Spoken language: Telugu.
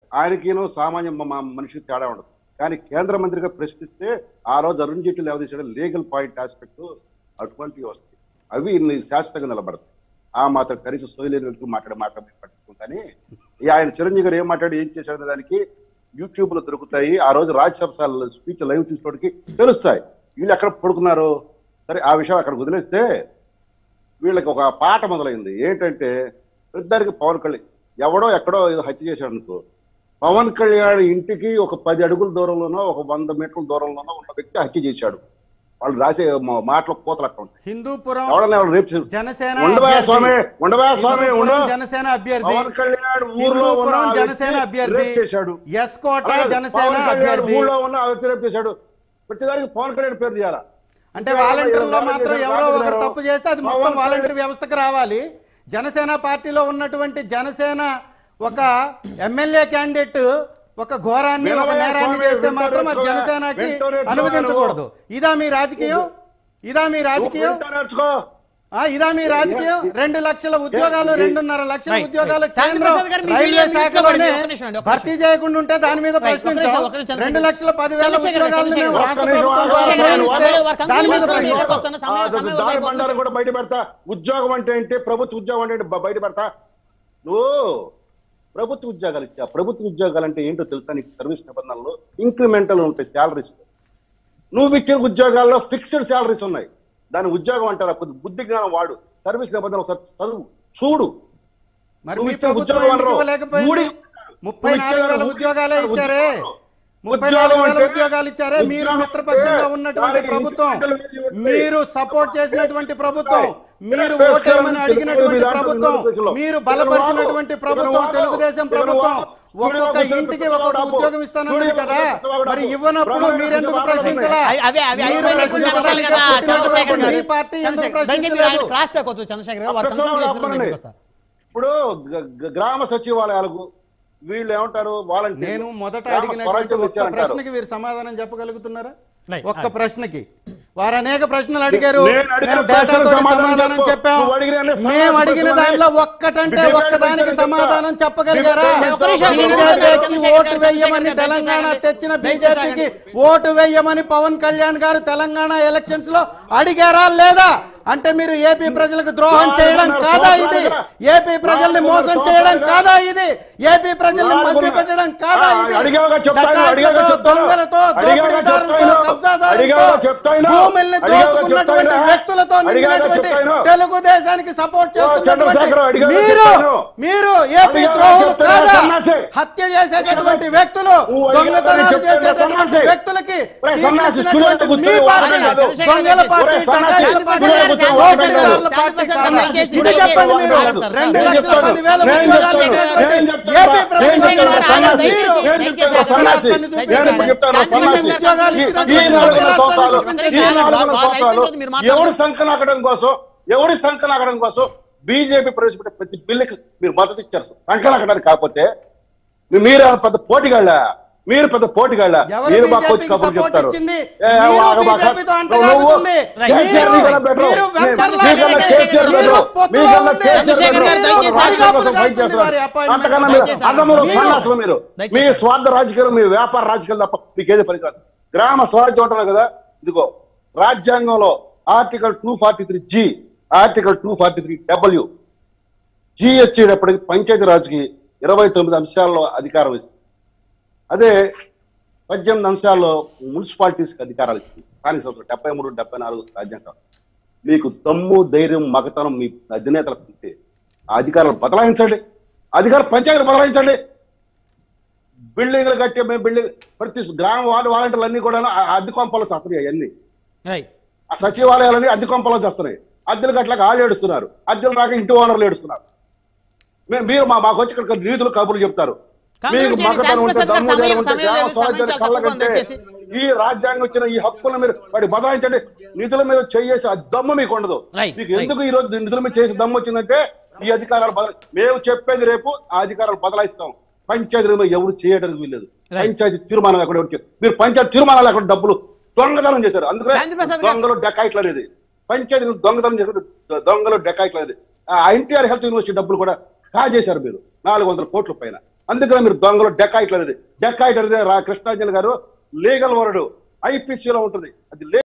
ఆయనకిను సామాన్య మ- మ- మనిషికి తేడా ఉండదు కానీ కేంద్ర మంత్రిగా ప్రశ్నిస్తే ఆ రోజు అరుణ్ జైట్లీ లేవదీసాడు లీగల్ పాయింట్ ఆస్పెక్ట్ అటువంటివి వస్తాయి అవి ఇన్ని శాశ్వతంగా నిలబడతాయి ఆ మాత్రం కనీసం సోయలేని వ్యక్తులు మాట్లాడే మాట మీద పట్టుకుంటాని ఈ ఆయన చిరంజీవి గారు ఏం మాట్లాడి ఏం చేశాడనే దానికి యూట్యూబ్ లో దొరుకుతాయి ఆ రోజు రాజ్యసభ స్పీచ్ లైవ్ చూసుకోవడానికి తెలుస్తాయి వీళ్ళు ఎక్కడ పడుకున్నారు సరే ఆ విషయం అక్కడ వదిలేస్తే వీళ్ళకి ఒక పాట మొదలైంది ఏంటంటే ఇద్దరికి పవన్ కళ్యాణ్ ఎవడో ఎక్కడో ఏదో హత్య చేశాడు అనుకో పవన్ కళ్యాణ్ ఇంటికి ఒక పది అడుగుల దూరంలోనో ఒక వంద మీటర్ల దూరంలోనో ఉన్న వ్యక్తి హత్య చేశాడు వాళ్ళు రాసే మా- మాటల కోతలు అక్కడ ఉంటాయి హిందూపురం ఎవడన్నా ఎవరు రేపు చేశారు? జనసేన ఉండవా అభ్యర్థి. స్వామి ఉండవా స్వామి ఉండు హిందూపురం జనసేన అభ్యర్థి పవన్ కళ్యాణ్ ఊర్లో ఉన్న హిందూపురం ఆ జనసేన వ్యక్తి అభ్యర్థి రేప్ చేశాడు ఎస్కోట అలాగే జనసేన పవన్ కళ్యాణ్ అభ్యర్థి ఊళ్ళో ఉన్న ఆ వ్యక్తి రేపు చేశాడు ప్రతిదానికి పవన్ కళ్యాణ్ పేరు తీయాలా అంటే వాలంటీర్లో మాత్రం ఎవరో ఒకరు తప్పు చేస్తే అది మొత్తం పవన్ వాలంటీర్ వ్యవస్థకు రావాలి జనసేన పార్టీలో ఉన్నటువంటి జనసేన ఒక ఎమ్మెల్యే క్యాండిడేట్ ఒక ఘోరాన్ని ఒక వినవే నేరాన్ని స్వామి, చేస్తే మాత్రం అది వింటూనే జనసేనకి వింటూనే అనుమతించకూడదు ఇదా మీ రాజకీయం ఇదా మీ రాజకీయం వింటా నేర్చుకో ఆ, ఇదా మీ రాజకీయం రెండు లక్షల ఉద్యోగాలు రెండున్నర లక్షల Right, ఉద్యోగాలు right. శాంతి కేంద్రం ప్రసాద్ గారు, మీ రైల్వే వీడియో శాఖలోనే ఒక్క నిమిషం అండి, ఒక్క భర్తీ చేయకుండా ఉంటే దాని మీద Right, ఒక్క నిమిషం, ప్రశ్నించాం ఒక్క నిమిషం, రెండు లక్షల పదివేల చంద్రశేఖర్ గారు, ఉద్యోగాలను మేము చంద్రశేఖర్ రాష్ట్ర గారు, ప్రభుత్వం ద్వారా ఒక్క నిమిషం, ప్రయాణిస్తే ఒక్క నిమిషం, దాని మీద ఒక్క నిమిషం, ప్రశ్నిస్తాం వస్తున్న సమయం- ఆ, సమయం దారి అయిపోతుంది. బండారు కూడా బయట పెడతా ఉద్యోగం అంటే ఏంటి ప్రభుత్వ ఉద్యోగం అంటే ఏంటి? బ- బయట పెడతా నువ్వు ప్రభుత్వ ఉద్యోగాలు ఇచ్చా ప్రభుత్వ ఉద్యోగాలు అంటే ఏంటో తెలుసా నీకు సర్వీస్ నిబంధనలు ఇంక్రిమెంటల్ ఉంటాయి శాలరీస్ నువ్వు ఇచ్చే ఉద్యోగాల్లో ఫిక్స్డ్ శాలరీస్ ఉన్నాయి దాని ఉద్యోగం అంటారు కొద్ది బుద్ధి జ్ఞానం వాడు సర్వీస్ నిబంధనలు ఒకసారి చదువు చూడు మరి నువ్వు మీ ఇచ్చే ప్రభుత్వం ఉద్యోగం ఎందుకు అనరు. ఇవ్వలేకపోయింది ఊడి- ముప్పై నువ్వు నాలుగు వేల ఇచ్చే ఉద్యోగాలే ఉద్యోగం ఇచ్చారే ముప్పై ఉద్యోగం నాలుగు వేల అంటే ఉద్యోగాలు ఇచ్చారే మీరు ఉద్యోగం మిత్రపక్షంగా అంటే ఉన్నటువంటి దానికి ప్రభుత్వం ఇంక్రిమెంటల్ వేల్యూ ఉంటాయి. మీరు సపోర్ట్ చేసినటువంటి ప్రభుత్వం మీరు తెలుగు ఓటేమని తెలుగు అడిగినటువంటి తెలుగు ప్రభుత్వం తెలుగు మీరు తెలుగు బలపరిచినటువంటి తెలుగు ప్రభుత్వం తెలుగు తెలుగుదేశం తెలుగు ప్రభుత్వం తెలుగు ఒక్కొక్క తెలుగు ఇంటికి తెలుగు ఒక్కొక్క తెలుగు ఉద్యోగం ఇస్తానన్నది తెలుగు కదా తెలుగు మరి తెలుగు ఇవ్వనప్పుడు తెలుగు మీరెందుకు తెలుగు ప్రశ్నించలా అవి- అవి- అవి మీరు అయిపోయినప్పుడు ప్రశ్నించడానికి చంద్రశేఖర్ గారు, పుట్టినటువంటి చంద్రశేఖర్ గారు, మీ పార్టీ ఎందుకు చంద్రశేఖర్ గారు, దయచేసి ప్రశ్నించలేదు ఆయన క్రాస్ టాక్ వద్దు చంద్రశేఖర్ గారు వారు అక్కడ conclude చేసిన ఆపండి. నేను వస్తా. ఇప్పుడు గ- గ- గ్రామ సచివాలయాలకు వీళ్ళు ఏమంటారు వాలంటీర్లు. నేను మొదట గ్రామ అడిగినటువంటి స్వరాజ్యం ఒక్క ఇచ్చారంటారు. ప్రశ్నకి వీరు సమాధానం చెప్పగలుగుతున్నారా Right. ఒక్క ప్రశ్నకి వారు అనేక ప్రశ్నలు అడిగారు నేను అడిగిన మేము ప్రశ్నలకు డేటాతో సమాధానం సమాధానం చెప్పు. చెప్పాం నువ్వు అడిగిన అన్ని మేము సమాధానం అడిగిన చెప్పు. దానిలో ఒక్కటంటే డిబేట్ ఒక్కదానికి పెట్టారు సమాధానం చెప్తా. చెప్పగలిగారా డిబేట్ ఒక్క నిమిషం, బీజేపీకి చంద్రశేఖర్ ఓటు గారు, వేయమని చంద్రశేఖర్ తెలంగాణ గారు, తెచ్చిన దయచేసి బీజేపీకి ఓటు వేయమని పవన్ కళ్యాణ్ గారు తెలంగాణ ఎలక్షన్స్ లో అడిగారా లేదా అంటే మీరు ఏపీ ప్రజలకు ద్రోహం చేయడం కాదా ఇది ఏపీ ప్రజల్ని మోసం చేయడం కాదా ఇది ఏపీ ప్రజల్ని మభ్య పెట్టడం కాదా ఇది అడిగావుగా చెప్తాను, డకాయిట్లతో, అడిగావుగా చెప్తాను. దొంగలతో అడిగావుగా దోపిడీదారులతో చెప్తాను. కబ్జాదారులతో అడిగావుగా చెప్తాను. భూముల్ని అడిగావుగా దోచుకున్నటువంటి చెప్తాను. వ్యక్తులతో అడిగావుగా నిండినటువంటి చెప్తాను. తెలుగుదేశానికి సపోర్ట్ చేస్తున్నటువంటి చంద్రశేఖర్ అడిగావుగా మీరు చెప్తాను. మీరు ఏపీ అడిగావుగా ద్రోహులు చెప్తాను, కాదా సన్నాసి. హత్య చేసేటటువంటి వ్యక్తులు నువ్వు అడిగావుగా దొంగతనాలు చెప్తాను, చేసేటటువంటి సన్నాసి. వ్యక్తులకి ఒరే సీట్లు సన్నాసి, ఇచ్చినటువంటి చూడండి, మీ కూర్చొని పార్టీ వాడు కాదు. దొంగల పార్టీ ఒరే సన్నాసి, డకాయిట్ల పార్టీ కూర్చొని కూర్చొని దోపిడీదారుల వాడు పార్టీ కాదు. కాదా దయచేసి ఇది చెప్పండి మీరు వాడు కాదు. రెండు నేను లక్షల చెప్తాను. పదివేల నేను ఉద్యోగాలు చెప్తాను. ఇచ్చినటువంటి నేను చెప్తాను. ఏపీ నేను ప్రభుత్వం చెప్తాను. ద్వారా సన్నాసి. మీరు నేను చెప్తాను. ఒక్క సన్నాసి. రాష్ట్రాన్ని నేను చూపించండి. చెప్తాను. శాంతి సన్నాసి. ప్రసాద్ ఉద్యోగాలు ఈ- ఇచ్చినటువంటి ఈ నాలుగు ఒక్క రాష్ట్రాన్ని సంవత్సరాలు, చూపించండి. ఈ నాలుగు బాగా సంవత్సరాలు అయిపోయింది మీరు మాట్లాడుతూ. ఎవరి సంకనాకడం కోసం ఎవరి సంకనాకడం కోసం బీజేపీ ప్రవేశపెట్టే ప్రతి బిల్లుకి మీరు మద్దతు ఇచ్చారు సంకనాకడానికి కాకపోతే మీ- మీరు ఏమైనా పెద్ద పోటీగాళ్ళ మీరు పెద్ద పోటీగాళ్ళ ఎవరు మీరు మాకు వచ్చి బీజేపీకి కబుర్లు సపోర్ట్ చెప్తారు ఇచ్చింది ఏ, మీరు వాడు మాకు- బీజేపీతో నువ్వు- అంటగాగుతుంది Right. మీరు మీకన్నా better. మీరు వెంపర్లా మీకన్నా కంటే కేసీఆర్ మీరు better. పొత్తులో మీకన్నా ఉంది. కేసీఆర్ చంద్రశేఖర్ గారు better. దయచేసి పడిగాపులు రాష్ట్రం కోసం కాస్తుంది వారి appointment. అంతకన్నా మీరు దయచేసి అందరూ మీరు- సన్నాసులు మీరు దయచేసి మీ స్వార్థ రాజకీయాలు మీ వ్యాపార రాజకీయాలు తప్ప మీకేదో పని కాదు గ్రామ స్వరాజ్యం అంటున్నారు కదా ఇదిగో రాజ్యాంగంలో article two forty three G article two forty three W G వచ్చేటప్పటికి పంచాయతీ రాజుకి ఇరవై తొమ్మిది అంశాల్లో అధికారం ఇస్తుంది అదే పద్దెనిమిది అంశాల్లో మున్సిపాలిటీస్కి అధికారాలు ఇస్తుంది కానీ సంవత్సరం డెబ్బై మూడు డెబ్బై నాలుగు రాజ్యాంగం మీకు దమ్ము ధైర్యం మగతనం మీ అధినేతలకు ఉంటే ఆ అధికారాలు బదలాయించండి అధికారం పంచాయతీలు బదలాయించండి బిల్డింగ్లు కట్టే మేము బిల్డింగ్ ప్రతి గ్రామ వార్డు వాలంటీర్లు అన్ని కూడా అద్దె కొంపలు వస్తున్నాయి అవన్నీ రైట్ ఆ సచివాలయాలన్నీ అద్దె కొంపలో చేస్తున్నాయి అద్దెలు గట్లకి ఆళ్ళు ఏడుస్తున్నారు అద్దెలు రాక ఇంటి ఓనర్లు ఏడుస్తున్నారు మే- మీరు మా మాకు వచ్చి ఇక్కడ నీతులు కబుర్లు చెప్తారు Conclude మీకు చేయండి. మగతనం ఉంటే శాంతి ప్రసాద్ దమ్ము గారు ధైర్యం ఉంటే సమయం గ్రామ లేదు, సమయం స్వరాజ్యాన్ని చాలా తక్కువ ఉంది, కళ్ళగంటే దయచేసి. ఈ రాజ్యాంగం ఇచ్చిన ఈ హక్కుల మీరు వాడి బదాయించండి నిధుల మీద చేసి ఆ దమ్ము మీకు ఉండదు Right, మీకు right. ఎందుకు ఈ రోజు నిధుల మీద చేసి దమ్ము వచ్చిందంటే ఈ అధికారాలు బదల మేము చెప్పేది రేపు ఆ అధికారాలు బదలాయిస్తాం పంచాయతీ మీద ఎవరు చేయడానికి వీల్లేదు Right. పంచాయతీ తీర్మానాలు అక్కడ ఎవరు చేయరు. మీరు పంచాయతీ తీర్మానాలు అక్కడ డబ్బులు దొంగతనం చేశారు అందుకనే శాంతి ప్రసాద్ గారు. దొంగలు డెకాయిట్లు అనేది పంచాయతీ దొంగతనం చేశారు దొంగలు డెకాయిట్లు అనేది ఆ ఎన్టీఆర్ హెల్త్ యూనివర్సిటీ డబ్బులు కూడా కాజేశారు మీరు నాలుగు వందల కోట్ల పైన అందుకనే మీరు దొంగలు డెకాయిట్లు అనేది డెకాయిట్ అనేది రా కృష్ణాంజలి గారు లీగల్ వర్డ్ ఐపీసీలో ఉంటుంది అది